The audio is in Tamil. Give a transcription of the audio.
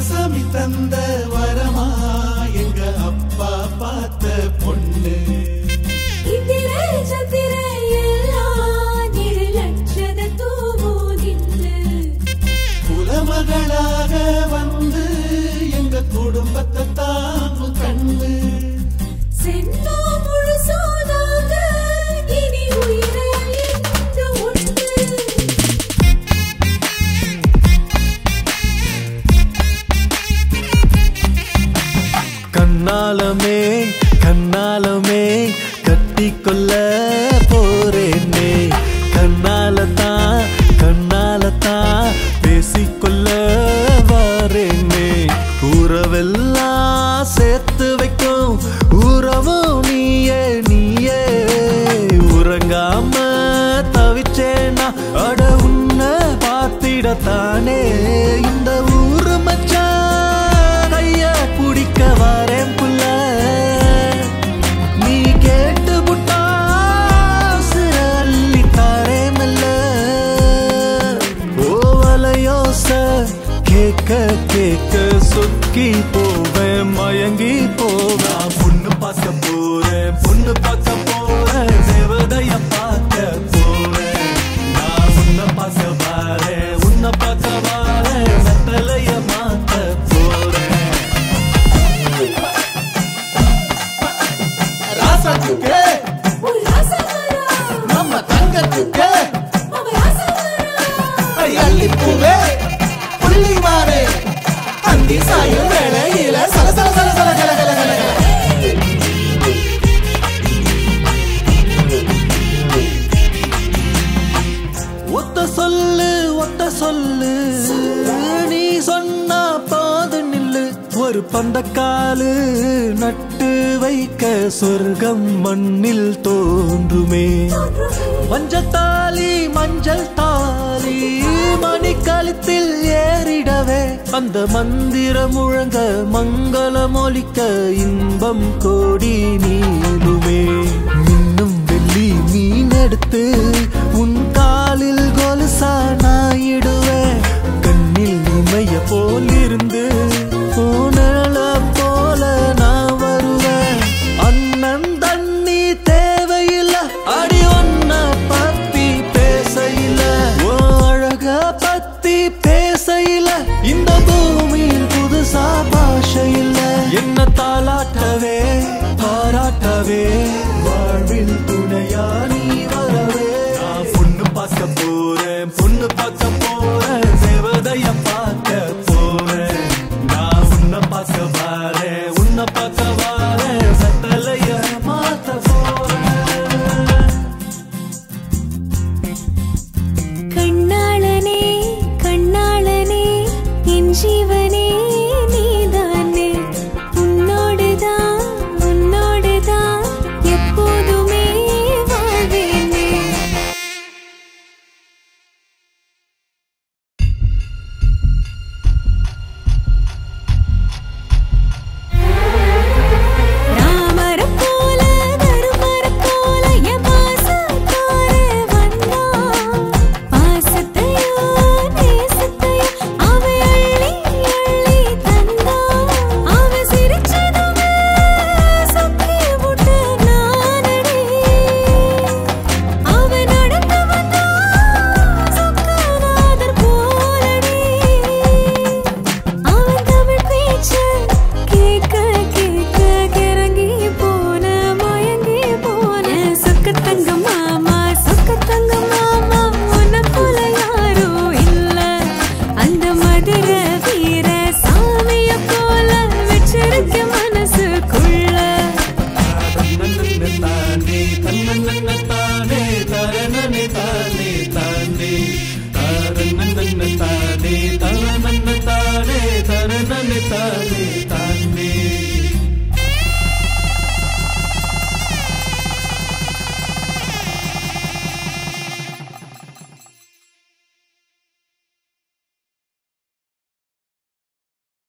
சாமி தந்த வரமா எங்க அப்பா பார்த்த பொண்ணு இந்திர சந்திர எல்லாம் நிழ லட்சத தூவுகின்று குலமகளாக வந்து எங்க குடும்பத்தை தாங்கு கண்ணு சென்னோ முழுசோனாக இனி உயிரில் என்று உண்டு கண்ணாலமே கண்ணாலமே கட்டிக்கொள்ள போறேனே கண்ணால தான் கண்ணால தான் பேசிக்கொள்ள வாரேனே உறவெல்லாம் சேர்த்து வைக்கும் உறவும் நீயே நீயே உறங்காம தவிச்சேனா அட உன்னை பார்த்திடத்தானே இந்த ஊரு மச்சான் கைய பிடிக்க வரேன் புள்ள நீ கேட்டு புட்டா அள்ளி தாரே மெல்ல ஓவலையோச கேட்க கேட்க சொக்கி போவேன் மயங்கி போவேன் பொண்ணு பார்க்க போறேன் பொண்ணு பார்க்க போறேன் தேவதைய பார்க்க போறேன் நான் உன்னை பார்க்க வாரேன் உன்னை பார்க்க வாரேன் சட்டலைய மாத்த போறேன் ராசாத்துக்கு ஒரு ராசமரா நம்ம தங்கத்துக்கு அவ ராசமரா அள்ளிப்பூவே புள்ளி மாறே அந்தி சாயும் வேளையில சல சல சல சல கல கல கல கல. ஒத்த சொல்லு ஒத்த சொல்லு நீ சொன்னா போது நில்லு ஒரு பந்தக்காலு நட்டு வைக்க சொர்க்கம் மண்ணில் தோன்றுமே மஞ்சத்தாலி மஞ்சள் தாலி மணி கழுத்தில் ஏறிடவே அந்த மந்திரம் முழங்க மங்களம் ஒலிக்க இன்பம் கோடி நீளுமே மின்னும் வெள்ளி மீன் எடுத்து உன் காலில் கொலுசா நாயிடுவேன் கண்ணில் இமைய போல் இருந்து உணல போல நான் வருவேன் அண்ணன் தண்ணி தேவையில்ல அடி ஒன்ன பத்தி பேசையில ஓ அழக பத்தி பேசையில இந்த பூமியில் புதுசா பாஷை இல்ல என்ன தாளாட்டவே பாராட்டவே வாழ்வில் துணையா நீ வரவே நான் பொண்ணு பார்க்க போறேன் பொண்ணு பார்க்க போறேன் தேவதைய பார்க்க போறேன் நான் உன்னை பார்க்க வாரேன் உன்னை பார்க்க வாரேன் சட்டலைய மாத்த போறேன் கண்ணாளனே கண்ணாளனே என் ஜீவனே நீதானே உன்னோடுதான் உன்னோடுதான் எப்போதுமே வாழ்வேனே ராமரம் போல தருமரம் போல என் பாசத்தார வந்தா பாசத்தையோ நேசத்தையோ அவ அள்ளி அள்ளி தந்தா அவ சிரிச்சதுமே சொக்கி விட்டு நானடி அவ நடந்து வந்தா சொக்கநாதர் போலடி அவன் தமிழ் பேச்சு கேட்க கேட்க கிறங்கி போன மயங்கி போன சொக்க தங்க மாமா சொக்க தங்க மாமா உன்னை போல யாரும் இல்ல அந்த மதுர வீர சாமிய போல வச்சிருக்க மனசுக்குள்ள தானே தன்னன்ன தானே தரணனே தானே தானே தாரணன்ன தானே தரணன்ன தானே தரணனே தானே